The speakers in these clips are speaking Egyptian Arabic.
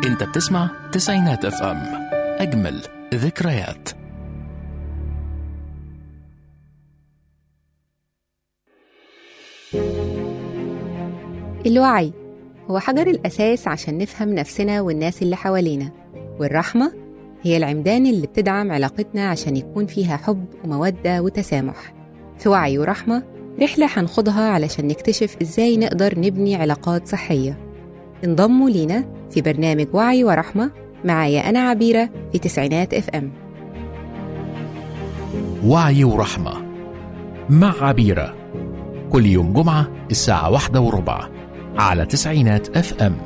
انت بتسمع تسعينات اف ام اجمل ذكريات الوعي هو حجر الأساس عشان نفهم نفسنا والناس اللي حوالينا والرحمة هي العمدان اللي بتدعم علاقتنا عشان يكون فيها حب ومودة وتسامح في وعي ورحمة رحلة هنخوضها علشان نكتشف إزاي نقدر نبني علاقات صحية انضموا لينا في برنامج وعي ورحمة معايا أنا عبيرة في تسعينات اف ام وعي ورحمة مع عبيرة كل يوم جمعة الساعة واحدة وربع على تسعينات اف ام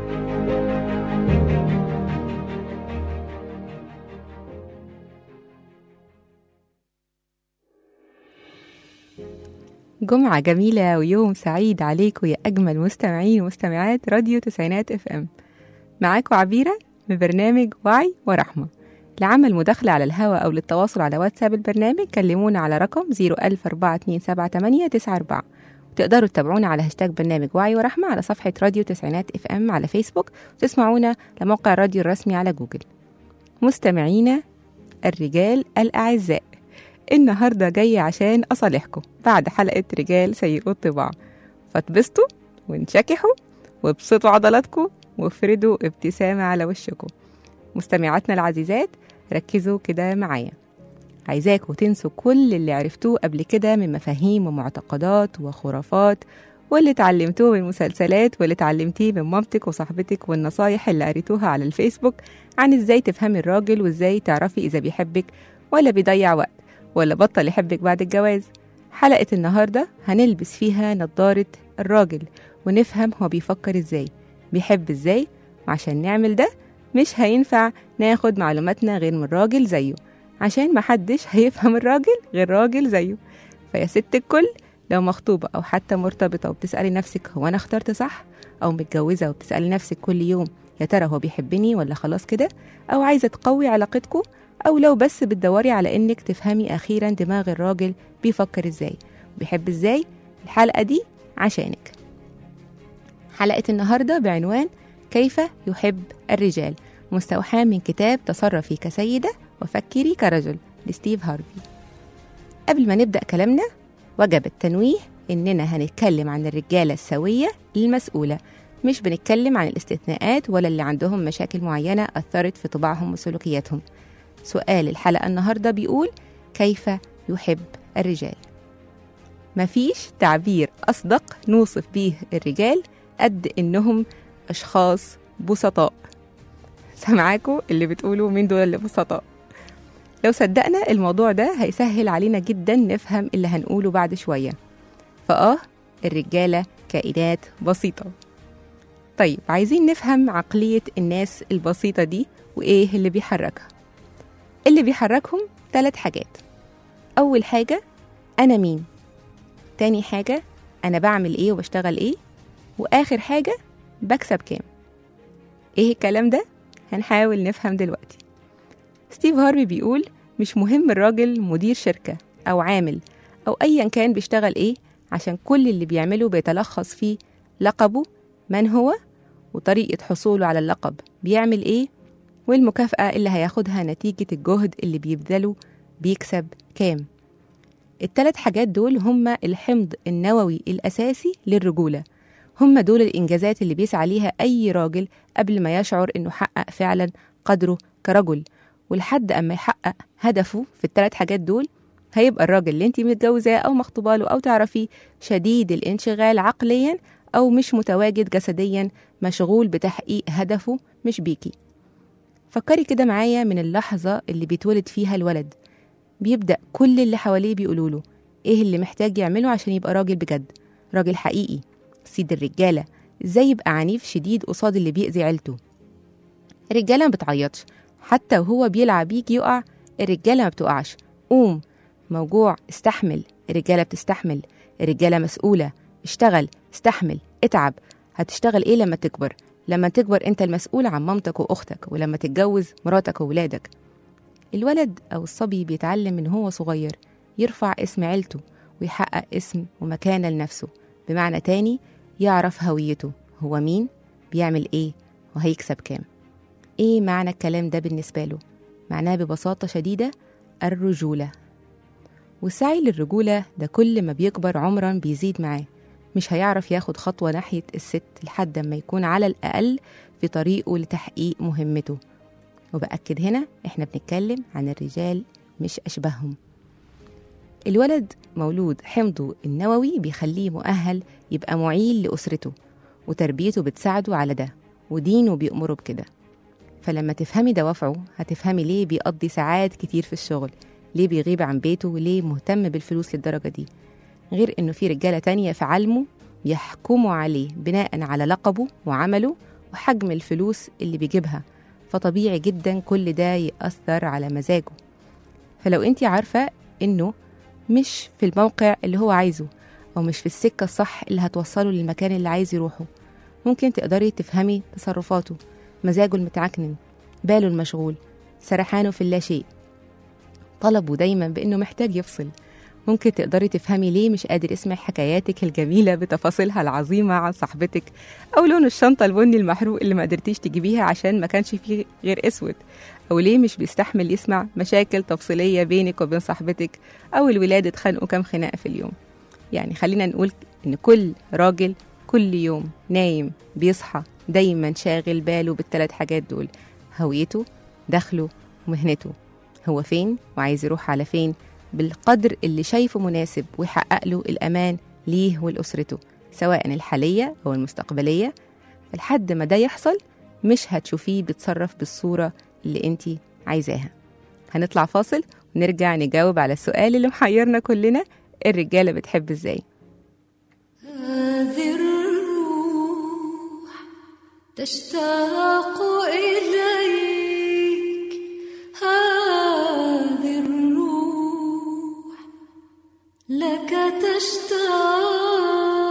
جمعة جميلة ويوم سعيد عليكم يا أجمل مستمعين ومستمعات راديو تسعينات اف ام معاكم عبيرة من برنامج وعي ورحمة لعمل مداخلة على الهواء أو للتواصل على واتساب البرنامج كلمونا على رقم 014278994 وتقدروا تتابعونا على هاشتاج برنامج وعي ورحمة على صفحة راديو تسعينات اف ام على فيسبوك وتسمعونا لموقع الراديو الرسمي على جوجل مستمعينا الرجال الأعزاء النهاردة جاية عشان أصالحكم بعد حلقة رجال سيئو الطباع فاتبسطوا وانشكحوا وابسطوا عضلاتكم وافردوا ابتسامة على وشكم مستمعاتنا العزيزات ركزوا كده معايا عايزاكوا تنسوا كل اللي عرفتوه قبل كده من مفاهيم ومعتقدات وخرافات واللي اتعلمتوه من مسلسلات واللي اتعلمتيه من مامتك وصاحبتك والنصايح اللي قريتوها على الفيسبوك عن ازاي تفهمي الراجل وازاي تعرفي اذا بيحبك ولا بيضيع وقت ولا بطل يحبك بعد الجواز حلقة النهاردة هنلبس فيها نظارة الراجل ونفهم هو بيفكر ازاي بيحب ازاي وعشان نعمل ده مش هينفع ناخد معلوماتنا غير من راجل زيه عشان محدش هيفهم الراجل غير راجل زيه فيا ست الكل لو مخطوبة أو حتى مرتبطة وبتسألي نفسك هو أنا اخترت صح أو متجوزة وبتسألي نفسك كل يوم يا ترى هو بيحبني ولا خلاص كده أو عايزة تقوي علاقتكم أو لو بس بتدوري على إنك تفهمي أخيرا دماغ الراجل بيفكر إزاي وبيحب إزاي الحلقة دي عشانك حلقة النهاردة بعنوان كيف يحب الرجال مستوحاة من كتاب تصرفي كسيدة وفكري كرجل لستيف هارفي قبل ما نبدأ كلامنا وجب التنويه إننا هنتكلم عن الرجالة السوية المسؤولة مش بنتكلم عن الاستثناءات ولا اللي عندهم مشاكل معينة أثرت في طباعهم وسلوكياتهم سؤال الحلقة النهاردة بيقول كيف يحب الرجال مفيش تعبير أصدق نوصف بيه الرجال قد إنهم أشخاص بسطاء سامعاكوا اللي بتقولوا مين دول اللي بسطاء لو صدقنا الموضوع ده هيسهل علينا جدا نفهم اللي هنقوله بعد شوية فآه الرجالة كائنات بسيطة طيب عايزين نفهم عقلية الناس البسيطة دي وإيه اللي بيحركها اللي بيحركهم ثلاث حاجات أول حاجة أنا مين تاني حاجة أنا بعمل إيه وبشتغل إيه وآخر حاجة بكسب كام إيه الكلام ده؟ هنحاول نفهم دلوقتي ستيف هارفي بيقول مش مهم الراجل مدير شركة أو عامل أو أيا كان بيشتغل إيه عشان كل اللي بيعمله بيتلخص في لقبه من هو وطريقة حصوله على اللقب بيعمل إيه والمكافأة اللي هياخدها نتيجة الجهد اللي بيبذله بيكسب كام التلات حاجات دول هما الحمض النووي الأساسي للرجولة هما دول الإنجازات اللي بيسعى ليها أي راجل قبل ما يشعر إنه حقق فعلا قدره كرجل ولحد أما يحقق هدفه في التلات حاجات دول هيبقى الراجل اللي انت متجوزاه أو مخطوبة له أو تعرفيه شديد الانشغال عقليا أو مش متواجد جسديا مشغول بتحقيق هدفه مش بيكي فكري كده معايا من اللحظة اللي بيتولد فيها الولد بيبدأ كل اللي حواليه بيقولوا له ايه اللي محتاج يعمله عشان يبقى راجل بجد راجل حقيقي سيد الرجالة ازاي يبقى عنيف شديد قصاد اللي بيأذي عيلته الرجالة ما بتعيطش حتى وهو بيلعب يجي يقع الرجالة ما بتقعش قوم موجوع استحمل الرجالة بتستحمل الرجالة مسؤولة اشتغل استحمل اتعب هتشتغل ايه لما تكبر لما تكبر انت المسؤول عن مامتك واختك ولما تتجوز مراتك وولادك الولد او الصبي بيتعلم من هو صغير يرفع اسم عيلته ويحقق اسم ومكانة لنفسه بمعنى تاني يعرف هويته هو مين بيعمل ايه وهيكسب كام إيه معنى الكلام ده بالنسبة له؟ معناه ببساطة شديدة الرجولة والسعي للرجولة ده كل ما بيكبر عمرا بيزيد معاه مش هيعرف ياخد خطوة ناحية الست لحد ما يكون على الأقل في طريقه لتحقيق مهمته وبأكد هنا إحنا بنتكلم عن الرجال مش أشبههم الولد مولود حمضه النووي بيخليه مؤهل يبقى معيل لأسرته وتربيته بتساعده على ده ودينه بيأمره بكده فلما تفهمي دوافعه هتفهمي ليه بيقضي ساعات كتير في الشغل ليه بيغيب عن بيته وليه مهتم بالفلوس للدرجة دي غير إنه في رجالة تانية في علمه بيحكموا عليه بناء على لقبه وعمله وحجم الفلوس اللي بيجيبها فطبيعي جدا كل ده يأثر على مزاجه فلو انت عارفة إنه مش في الموقع اللي هو عايزه أو مش في السكة الصح اللي هتوصله للمكان اللي عايز يروحه ممكن تقدري تفهمي تصرفاته مزاجه المتعكنن باله المشغول سرحانه في اللاشيء طلبه دايما بأنه محتاج يفصل ممكن تقدري تفهمي ليه مش قادر يسمع حكاياتك الجميلة بتفاصيلها العظيمة عن صاحبتك أو لون الشنطة البني المحروق اللي ما قدرتيش تجيبيها عشان ما كانش فيه غير أسود أو ليه مش بيستحمل يسمع مشاكل تفصيلية بينك وبين صاحبتك أو الولاد اتخانقوا كام خناقة في اليوم يعني خلينا نقول إن كل راجل كل يوم نايم بيصحى دايما شاغل باله بالثلاث حاجات دول هويته دخله ومهنته هو فين وعايز يروح على فين بالقدر اللي شايفه مناسب ويحقق له الأمان ليه ولأسرته سواء الحالية أو المستقبلية لحد ما ده يحصل مش هتشوفيه بيتصرف بالصورة اللي انت عايزاها هنطلع فاصل ونرجع نجاوب على السؤال اللي محيرنا كلنا الرجالة بتحب ازاي هذه الروح تشتاق إليك هذه الروح لك تشتاق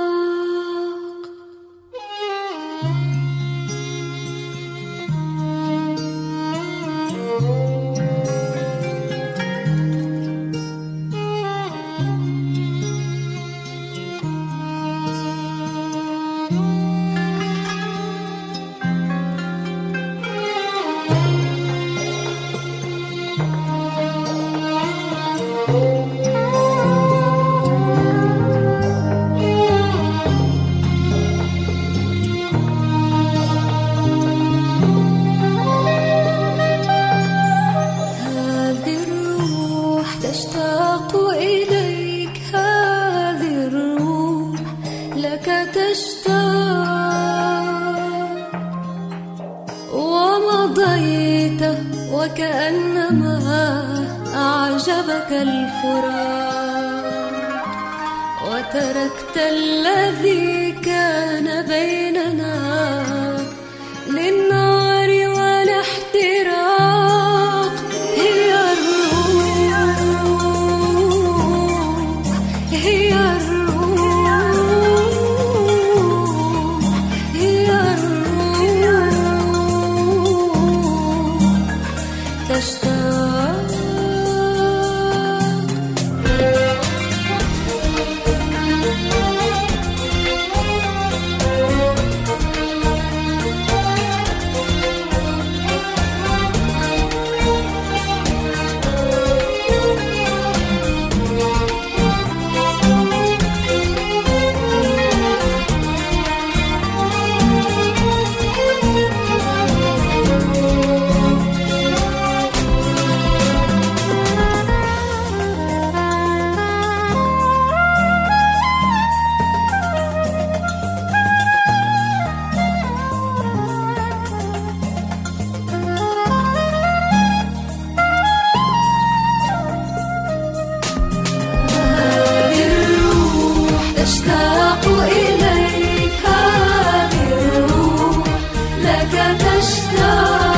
هذه الروح تشتاق إليك هذه الروح لك تشتاق ومضيت وكأنما أعجبك الفراق وتركت الذي كان بيننا للنار والاحتراق هي الروح هي الروح هي الروح تشتاق هذه الروح تشتاق إليك هذه الروح لك تشتاق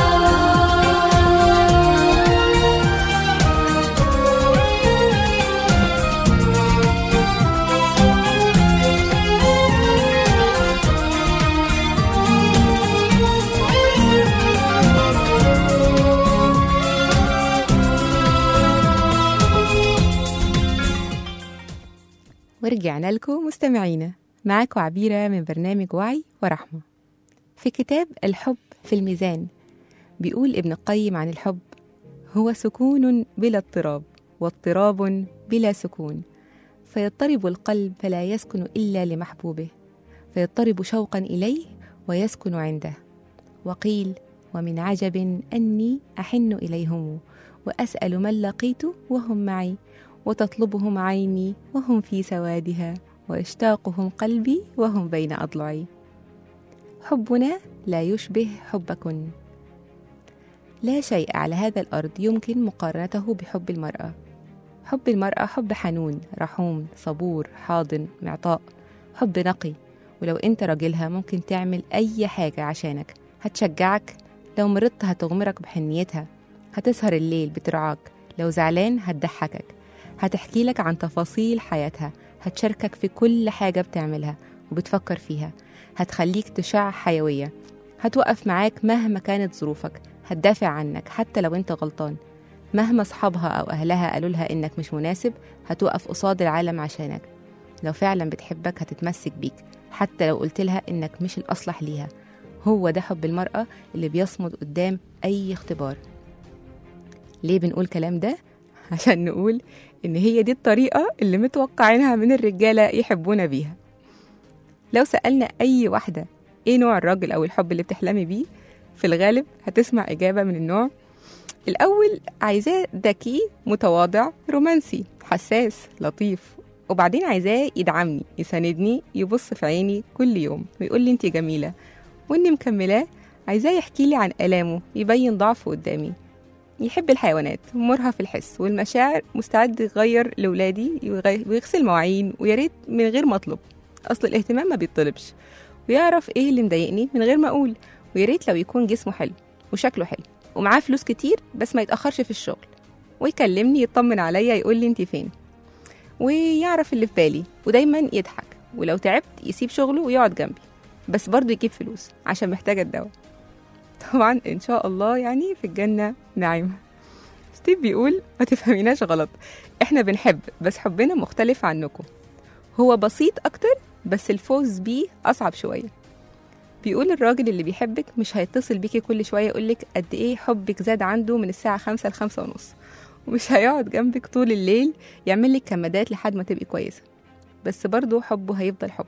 ورجعنا لكم مستمعينا معاكم عبيرة من برنامج وعي ورحمة في كتاب الحب في الميزان بيقول ابن القيم عن الحب هو سكون بلا اضطراب واضطراب بلا سكون فيضطرب القلب فلا يسكن إلا لمحبوبه فيضطرب شوقا إليه ويسكن عنده وقيل ومن عجب أني أحن إليهم وأسأل من لقيت وهم معي وتطلبهم عيني وهم في سوادها ويشتاقهم قلبي وهم بين أضلعي حبنا لا يشبه حبكن لا شيء على هذا الأرض يمكن مقارنته بحب المرأة حب المرأة حب حنون رحوم صبور حاضن معطاء حب نقي ولو انت راجلها ممكن تعمل أي حاجة عشانك هتشجعك لو مرضت هتغمرك بحنيتها هتسهر الليل بترعاك لو زعلان هتضحكك هتحكي لك عن تفاصيل حياتها هتشاركك في كل حاجة بتعملها وبتفكر فيها هتخليك تشع حيوية هتوقف معاك مهما كانت ظروفك هتدافع عنك حتى لو انت غلطان مهما صحابها أو أهلها قالوا لها إنك مش مناسب هتوقف قصاد العالم عشانك لو فعلا بتحبك هتتمسك بيك حتى لو قلت لها إنك مش الأصلح ليها هو ده حب المرأة اللي بيصمد قدام أي اختبار ليه بنقول كلام ده؟ عشان نقول إن هي دي الطريقة اللي متوقعينها من الرجالة يحبونا بيها لو سألنا أي واحدة إيه نوع الراجل أو الحب اللي بتحلمي بيه في الغالب هتسمع إجابة من النوع الأول عايزاه ذكي متواضع رومانسي حساس لطيف وبعدين عايزاه يدعمني يساندني يبص في عيني كل يوم ويقول لي انت جميلة واني مكملاه عايزاه يحكي لي عن آلامه يبين ضعفه قدامي يحب الحيوانات مرهف الحس والمشاعر مستعد يغير لولادي ويغي- ويغسل مواعين ويا ريت من غير ما اطلب اصل الاهتمام ما بيطلبش ويعرف ايه اللي مضايقني من غير ما اقول ويا ريت لو يكون جسمه حلو وشكله حلو ومعاه فلوس كتير بس ما يتأخرش في الشغل ويكلمني يطمن عليا يقول لي انت فين ويعرف اللي في بالي ودايما يضحك ولو تعبت يسيب شغله ويقعد جنبي بس برضه يجيب فلوس عشان محتاجة الدواء طبعا ان شاء الله يعني في الجنة نعيمة ستيف بيقول ما تفهميناش غلط احنا بنحب بس حبنا مختلف عنكم هو بسيط اكتر بس الفوز بيه اصعب شويه بيقول الراجل اللي بيحبك مش هيتصل بيكي كل شوية يقولك قد ايه حبك زاد عنده من الساعة خمسة لخمسة ونص ومش هيقعد جنبك طول الليل يعمل لك كمادات لحد ما تبقي كويسة بس برضه حبه هيفضل حب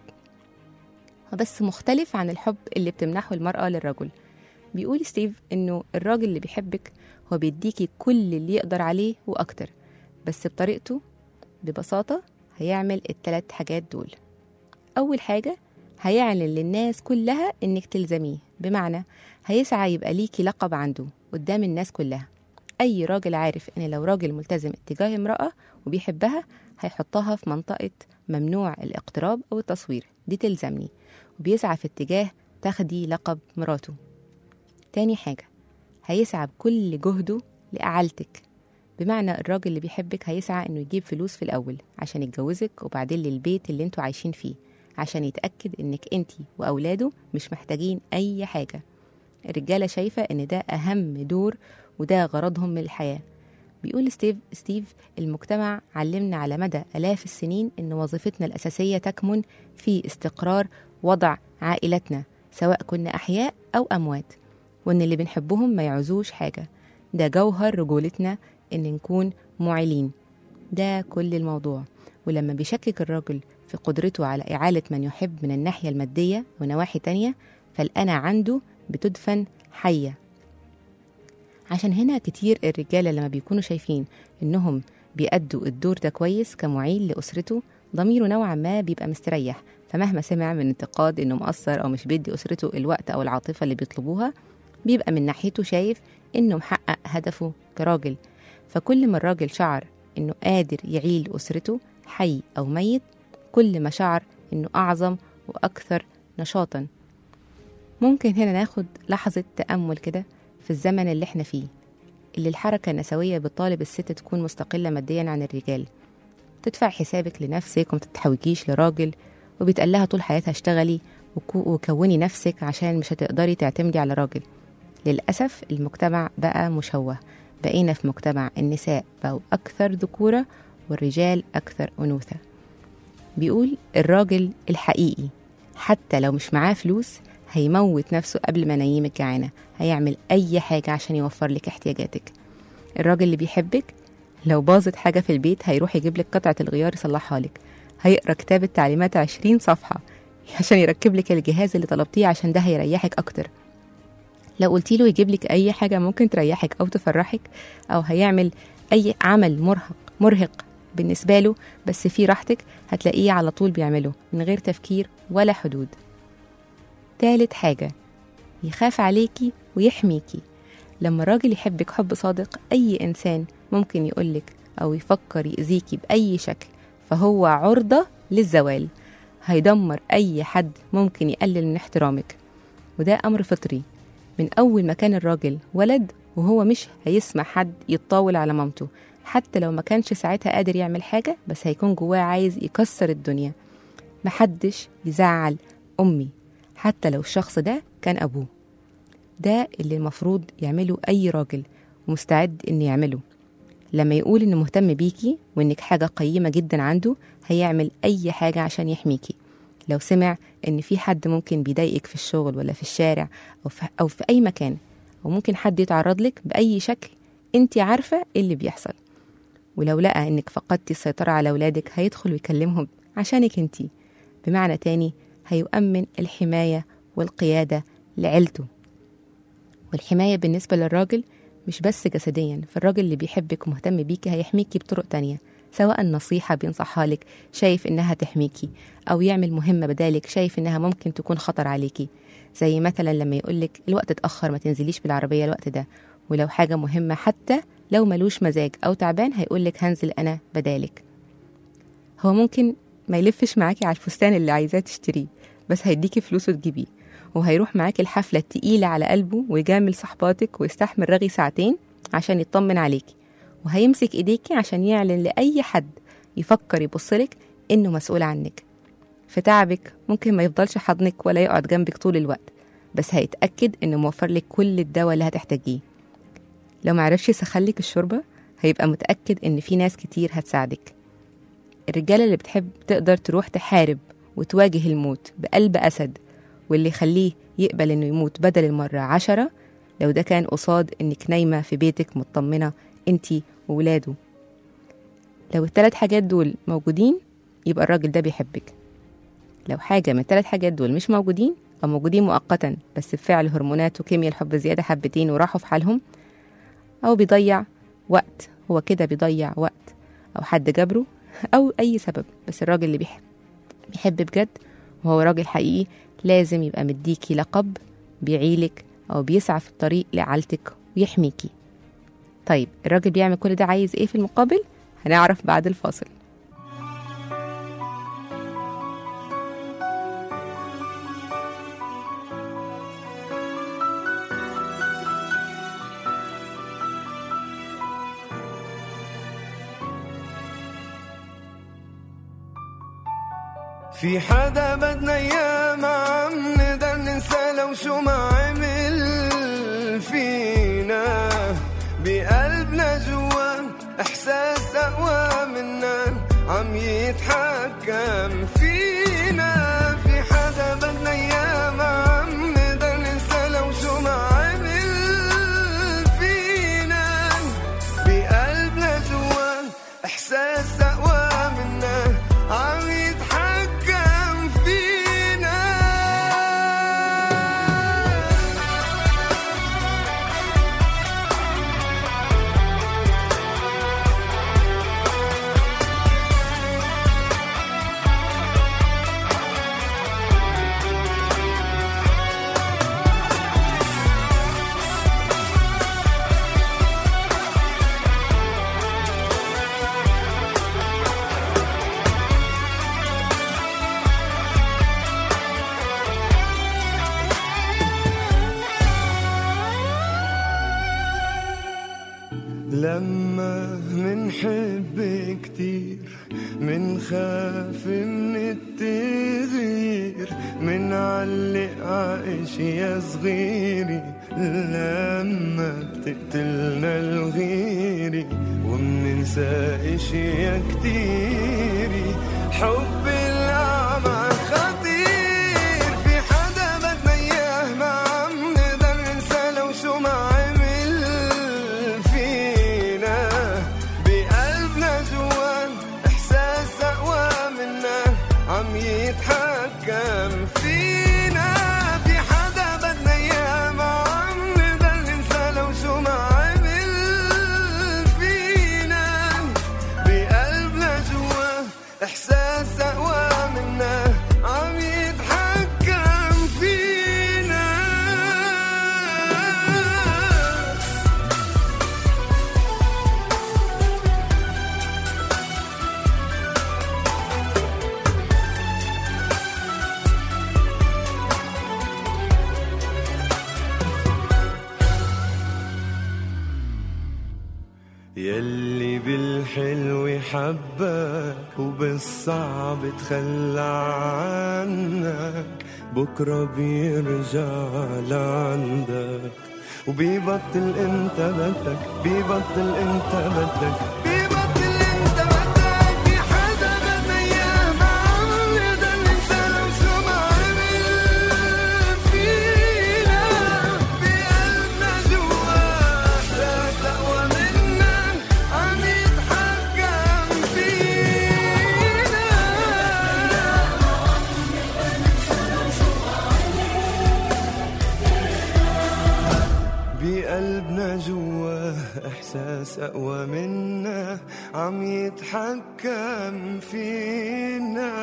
هو بس مختلف عن الحب اللي بتمنحه المرأة للرجل بيقول ستيف انه الراجل اللي بيحبك هو بيديكي كل اللي يقدر عليه واكتر بس بطريقته ببساطة هيعمل التلات حاجات دول أول حاجة هيعلن للناس كلها إنك تلزميه بمعنى هيسعى يبقى ليكي لقب عنده قدام الناس كلها أي راجل عارف إن لو راجل ملتزم اتجاه امرأة وبيحبها هيحطها في منطقة ممنوع الاقتراب أو التصوير دي تلزمني وبيسعى في اتجاه تاخدي لقب مراته تاني حاجة هيسعى بكل جهده لأعالتك بمعنى الراجل اللي بيحبك هيسعى انه يجيب فلوس في الاول عشان يتجوزك وبعدين للبيت اللي انتوا عايشين فيه عشان يتاكد انك انتي واولاده مش محتاجين اي حاجه الرجاله شايفه ان ده اهم دور وده غرضهم من الحياه بيقول ستيف ستيف المجتمع علمنا على مدى الاف السنين ان وظيفتنا الاساسيه تكمن في استقرار وضع عائلتنا سواء كنا احياء او اموات وان اللي بنحبهم ما يعوزوش حاجه ده جوهر رجولتنا ان نكون معيلين ده كل الموضوع ولما بيشكك الراجل في قدرته على إعالة من يحب من الناحية المادية ونواحي تانية فالأنا عنده بتدفن حية عشان هنا كتير الرجالة لما بيكونوا شايفين إنهم بيأدوا الدور ده كويس كمعيل لأسرته ضميره نوعا ما بيبقى مستريح فمهما سمع من انتقاد إنه مقصر أو مش بيدي أسرته الوقت أو العاطفة اللي بيطلبوها بيبقى من ناحيته شايف إنه محقق هدفه كراجل فكل ما الراجل شعر إنه قادر يعيل أسرته حي أو ميت كل ما شعر إنه أعظم وأكثر نشاطا ممكن هنا ناخد لحظة تأمل كده في الزمن اللي احنا فيه اللي الحركة النسوية بتطالب الست تكون مستقلة ماديا عن الرجال تدفع حسابك لنفسك وما تتحوجيش لراجل وبيتقال لها طول حياتها اشتغلي وكو- وكوني نفسك عشان مش هتقدري تعتمدي على راجل للأسف المجتمع بقى مشوه بقينا في مجتمع النساء بقوا أكثر ذكورة والرجال أكثر أنوثة بيقول الراجل الحقيقي حتى لو مش معاه فلوس هيموت نفسه قبل ما ينيمك جعانة هيعمل أي حاجة عشان يوفر لك احتياجاتك الراجل اللي بيحبك لو باظت حاجة في البيت هيروح يجيب لك قطعة الغيار يصلحها لك هيقرا كتاب التعليمات عشرين صفحة عشان يركب لك الجهاز اللي طلبتيه عشان ده هيريحك أكتر لو قلتي له يجيب لك أي حاجة ممكن تريحك أو تفرحك أو هيعمل أي عمل مرهق مرهق بالنسبة له بس في راحتك هتلاقيه على طول بيعمله من غير تفكير ولا حدود تالت حاجة يخاف عليكي ويحميكي لما الراجل يحبك حب صادق أي إنسان ممكن يقولك أو يفكر يأذيكي بأي شكل فهو عرضة للزوال هيدمر أي حد ممكن يقلل من احترامك وده أمر فطري من أول ما كان الراجل ولد وهو مش هيسمع حد يتطاول على مامته حتى لو ما كانش ساعتها قادر يعمل حاجة بس هيكون جواه عايز يكسر الدنيا محدش يزعل أمي حتى لو الشخص ده كان أبوه ده اللي المفروض يعمله أي راجل ومستعد إنه يعمله لما يقول إنه مهتم بيكي وإنك حاجة قيمة جدا عنده هيعمل أي حاجة عشان يحميكي لو سمع إن في حد ممكن بيضايقك في الشغل ولا في الشارع أو في, أو في أي مكان أو ممكن حد يتعرض لك بأي شكل أنت عارفة إيه اللي بيحصل ولو لقى إنك فقدتي السيطرة على أولادك هيدخل ويكلمهم عشانك أنت بمعنى تاني هيؤمن الحماية والقيادة لعيلته والحماية بالنسبة للراجل مش بس جسديا فالراجل اللي بيحبك ومهتم بيكي هيحميكي بطرق تانية سواء نصيحة بينصحها لك شايف إنها تحميكي أو يعمل مهمة بدالك شايف إنها ممكن تكون خطر عليكي زي مثلا لما يقولك الوقت اتأخر ما تنزليش بالعربية الوقت ده ولو حاجة مهمة حتى لو ملوش مزاج أو تعبان هيقولك هنزل أنا بدالك هو ممكن ما يلفش معاكي على الفستان اللي عايزاه تشتريه بس هيديكي فلوس وتجيبيه وهيروح معاكي الحفلة التقيلة على قلبه ويجامل صحباتك ويستحمل رغي ساعتين عشان يطمن عليكي وهيمسك ايديكي عشان يعلن لأي حد يفكر يبصلك إنه مسؤول عنك في تعبك ممكن ما يفضلش حضنك ولا يقعد جنبك طول الوقت بس هيتأكد إنه موفر لك كل الدواء اللي هتحتاجيه لو معرفش يسخنلك الشوربة هيبقى متأكد إن في ناس كتير هتساعدك الرجالة اللي بتحب تقدر تروح تحارب وتواجه الموت بقلب أسد واللي يخليه يقبل إنه يموت بدل المرة عشرة لو ده كان قصاد إنك نايمة في بيتك مطمنة انتي وولاده لو التلات حاجات دول موجودين يبقى الراجل ده بيحبك لو حاجة من التلات حاجات دول مش موجودين أو موجودين مؤقتا بس بفعل هرمونات وكيمياء الحب زيادة حبتين وراحوا في حالهم أو بيضيع وقت هو كده بيضيع وقت أو حد جبره أو أي سبب بس الراجل اللي بيحب بيحب بجد وهو راجل حقيقي لازم يبقى مديكي لقب بيعيلك أو بيسعى في الطريق لعالتك ويحميكي طيب الراجل بيعمل كل ده عايز ايه في المقابل هنعرف بعد الفاصل في حدا بدنا اياه ما عم نقدر ننسى لو شو ما عمل فينا بقلبنا جوا احساس اقوى منا عم يتحكم فينا في حدا بدنا اياه ما عم نقدر ننسى لو شو ما عمل فينا بقلبنا جوا احساس اقوى منا عم يتحكم فينا لما منحب كتير منخاف من التغيير منعلق عاشية صغيري لما بتقتلنا الغيري ومننسى اشياء كتيري حب الأعمى خطير في حدا بدنا إياه يتحكم فينا في حدا بدنا اياه ما عم نقدر ننسى لو شو ما عمل فينا بقلبنا جوا احساس اقوى منا عم يتحكم فينا يلي بالحلو حبك وبالصعب تخلى عنك بكرة بيرجع لعندك وبيبطل انت بدك بيبطل انت بدك بيبطل انت بدك في حدا بدنا اياه ما عم نقدر ننسى لو شو ما عمل فينا بقلبنا جوا احساس اقوى منا عم يتحكم فينا بقلبنا جوا احساس اقوى منا عم يتحكم فينا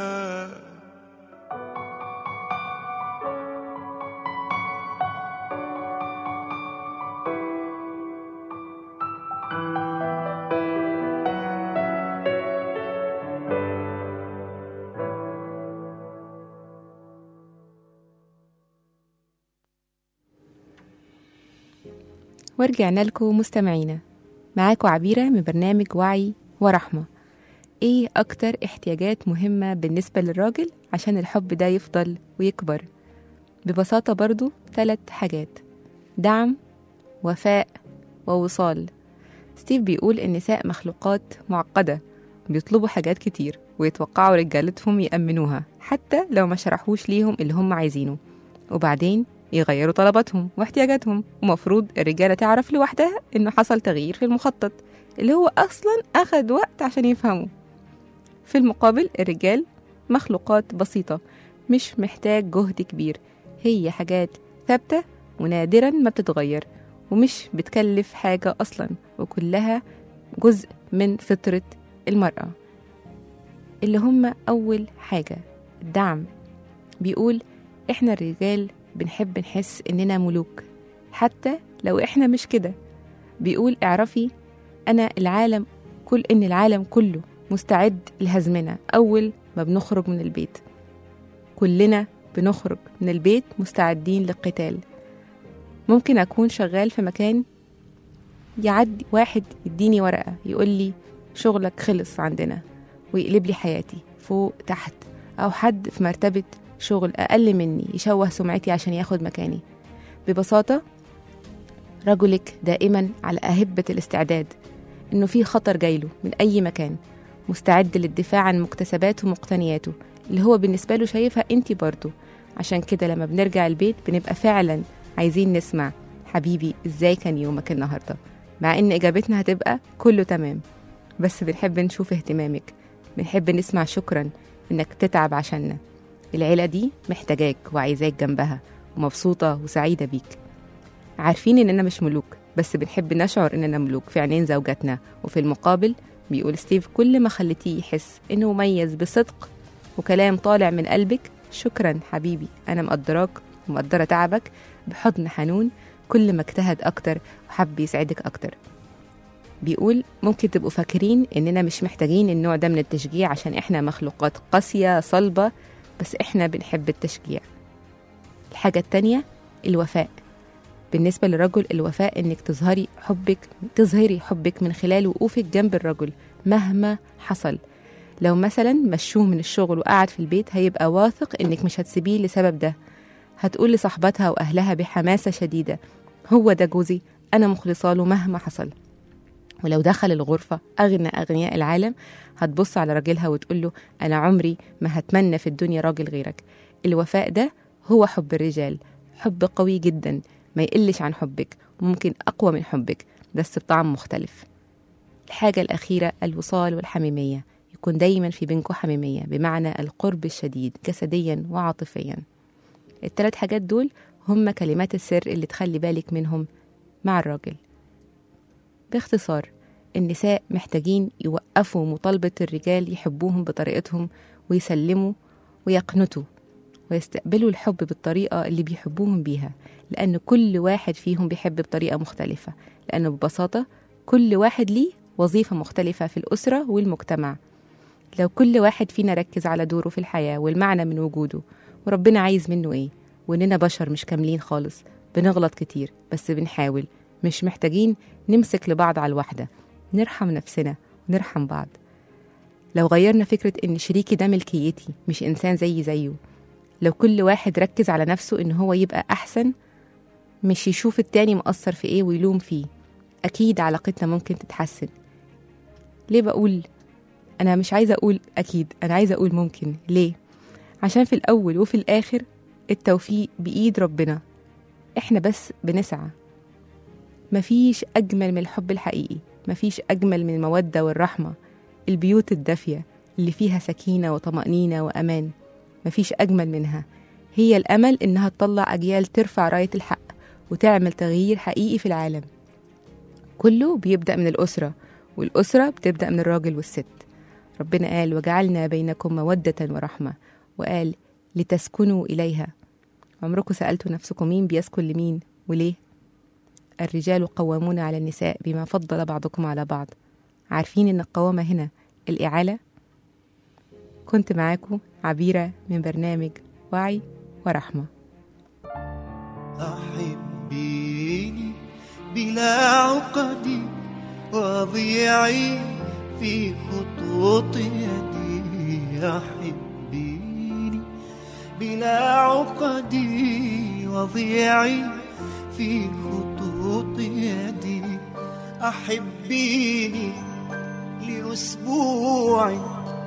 ورجعنا لكم مستمعينا معاكم عبيرة من برنامج وعي ورحمة ايه اكتر احتياجات مهمة بالنسبة للراجل عشان الحب ده يفضل ويكبر ببساطة برضو ثلاث حاجات دعم وفاء ووصال ستيف بيقول النساء مخلوقات معقدة بيطلبوا حاجات كتير ويتوقعوا رجالتهم يأمنوها حتى لو ما شرحوش ليهم اللي هم عايزينه وبعدين يغيروا طلباتهم واحتياجاتهم ومفروض الرجالة تعرف لوحدها إنه حصل تغيير في المخطط اللي هو أصلا أخد وقت عشان يفهمه في المقابل الرجال مخلوقات بسيطة مش محتاج جهد كبير هي حاجات ثابتة ونادرا ما بتتغير ومش بتكلف حاجة أصلا وكلها جزء من فطرة المرأة اللي هم أول حاجة الدعم بيقول إحنا الرجال بنحب نحس إننا ملوك حتى لو إحنا مش كده بيقول اعرفي أنا العالم كل إن العالم كله مستعد لهزمنا أول ما بنخرج من البيت كلنا بنخرج من البيت مستعدين للقتال ممكن أكون شغال في مكان يعدي واحد يديني ورقة يقول لي شغلك خلص عندنا ويقلب لي حياتي فوق تحت أو حد في مرتبة شغل أقل مني يشوه سمعتي عشان ياخد مكاني ببساطة رجلك دائما على أهبة الاستعداد إنه في خطر جايله من أي مكان مستعد للدفاع عن مكتسباته ومقتنياته اللي هو بالنسبة له شايفها انتي برضه عشان كده لما بنرجع البيت بنبقى فعلا عايزين نسمع حبيبي ازاي كان يومك النهارده مع ان اجابتنا هتبقى كله تمام بس بنحب نشوف اهتمامك بنحب نسمع شكرا انك تتعب عشاننا العيلة دي محتاجاك وعايزاك جنبها ومبسوطة وسعيدة بيك عارفين إننا مش ملوك بس بنحب نشعر إننا ملوك في عينين زوجاتنا وفي المقابل بيقول ستيف كل ما خليتيه يحس إنه مميز بصدق وكلام طالع من قلبك شكرا حبيبي أنا مقدراك ومقدرة تعبك بحضن حنون كل ما اجتهد أكتر وحب يسعدك أكتر بيقول ممكن تبقوا فاكرين إننا مش محتاجين النوع ده من التشجيع عشان إحنا مخلوقات قاسية صلبة بس إحنا بنحب التشجيع الحاجة التانية الوفاء بالنسبة للرجل الوفاء إنك تظهري حبك تظهري حبك من خلال وقوفك جنب الرجل مهما حصل لو مثلا مشوه من الشغل وقعد في البيت هيبقى واثق إنك مش هتسيبيه لسبب ده هتقول لصاحبتها وأهلها بحماسة شديدة هو ده جوزي أنا مخلصة له مهما حصل ولو دخل الغرفة أغنى أغنياء العالم هتبص على راجلها وتقول له أنا عمري ما هتمنى في الدنيا راجل غيرك الوفاء ده هو حب الرجال حب قوي جدا ما يقلش عن حبك وممكن أقوى من حبك بس بطعم مختلف الحاجة الأخيرة الوصال والحميمية يكون دايما في بينكم حميمية بمعنى القرب الشديد جسديا وعاطفيا الثلاث حاجات دول هم كلمات السر اللي تخلي بالك منهم مع الراجل باختصار النساء محتاجين يوقفوا مطالبة الرجال يحبوهم بطريقتهم ويسلموا ويقنطوا ويستقبلوا الحب بالطريقة اللي بيحبوهم بيها لأن كل واحد فيهم بيحب بطريقة مختلفة لأنه ببساطة كل واحد ليه وظيفة مختلفة في الأسرة والمجتمع لو كل واحد فينا ركز على دوره في الحياة والمعنى من وجوده وربنا عايز منه إيه وإننا بشر مش كاملين خالص بنغلط كتير بس بنحاول مش محتاجين نمسك لبعض على الواحدة نرحم نفسنا ونرحم بعض لو غيرنا فكرة إن شريكي ده ملكيتي مش إنسان زيي زيه لو كل واحد ركز على نفسه إن هو يبقى أحسن مش يشوف التاني مقصر في إيه ويلوم فيه أكيد علاقتنا ممكن تتحسن ليه بقول أنا مش عايزة أقول أكيد أنا عايزة أقول ممكن ليه عشان في الأول وفي الآخر التوفيق بإيد ربنا إحنا بس بنسعى مفيش أجمل من الحب الحقيقي مفيش أجمل من المودة والرحمة البيوت الدافية اللي فيها سكينة وطمأنينة وأمان مفيش أجمل منها هي الأمل إنها تطلع أجيال ترفع راية الحق وتعمل تغيير حقيقي في العالم كله بيبدأ من الأسرة والأسرة بتبدأ من الراجل والست ربنا قال وجعلنا بينكم مودة ورحمة وقال لتسكنوا إليها عمركم سألتوا نفسكم مين بيسكن لمين وليه الرجال قوامون على النساء بما فضل بعضكم على بعض عارفين ان القوامة هنا الإعالة كنت معاكم عبيرة من برنامج وعي ورحمة أحبيني بلا عقد وضيعي في خطوط يدي أحبيني بلا عقد وضيعي في خطوط يدي أحبيني لأسبوع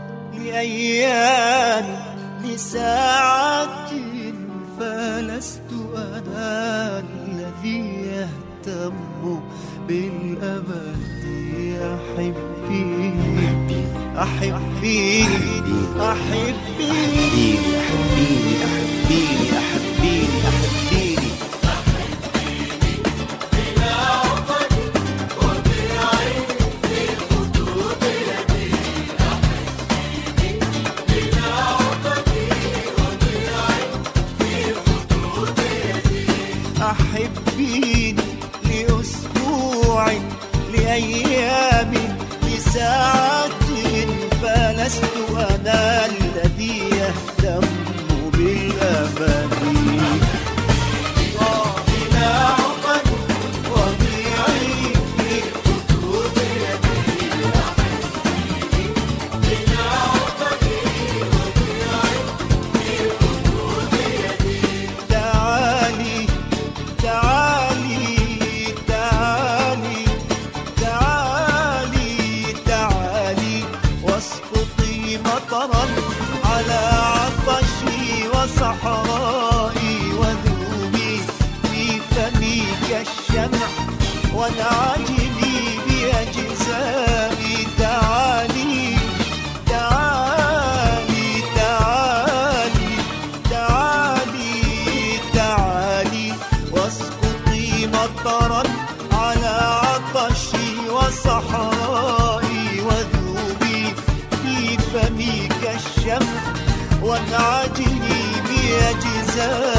لأيام لساعات فلست أنا الذي يهتم بالأبد أحبيني أحبيني أحبيني أحبيني أحبيني أحبيني أحبيني أحبيني لأسبوع لأيام لساعات فلست أنا الذي يهتم بالأبد بلا عقد وضيعي في خطوط يدي تعالي تعالي تعالي تعالي تعالي واسقطي مطرا على عطشي وصحرائي وذوبي في فمي كالشمع وانعجلي بأجزائي تعالي تعالي تعالي تعالي تعالي واسقطي مطرا على عطشي وصحرائي وذوبي في فمي كالشمع وانعجلي بأجزائي